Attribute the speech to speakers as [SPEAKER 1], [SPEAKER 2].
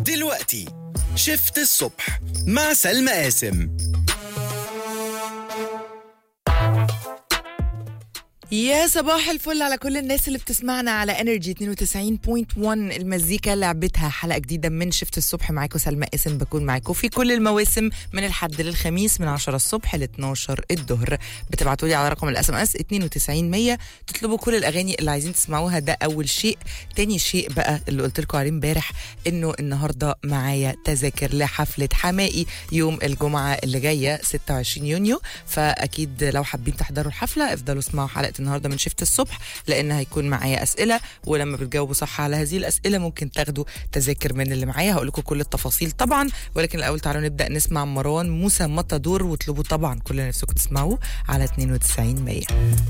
[SPEAKER 1] دلوقتي شفت الصبح مع سلمى قاسم
[SPEAKER 2] يا صباح الفل على كل الناس اللي بتسمعنا على انرجي 92.1 المزيكا لعبتها حلقه جديده من شفت الصبح معاكم سلمى قاسم بكون معاكم في كل المواسم من الحد للخميس من 10 الصبح ل 12 الظهر بتبعتوا لي على رقم الاس ام اس 92100 تطلبوا كل الاغاني اللي عايزين تسمعوها ده اول شيء تاني شيء بقى اللي قلت لكم عليه امبارح انه النهارده معايا تذاكر لحفله حمائي يوم الجمعه اللي جايه 26 يونيو فاكيد لو حابين تحضروا الحفله افضلوا اسمعوا حلقه النهارده من شفت الصبح لان هيكون معايا اسئله ولما بتجاوبوا صح على هذه الاسئله ممكن تاخدوا تذاكر من اللي معايا هقول لكم كل التفاصيل طبعا ولكن الاول تعالوا نبدا نسمع مروان موسى مطادور واطلبوا طبعا كل اللي نفسكم تسمعوه على 92 100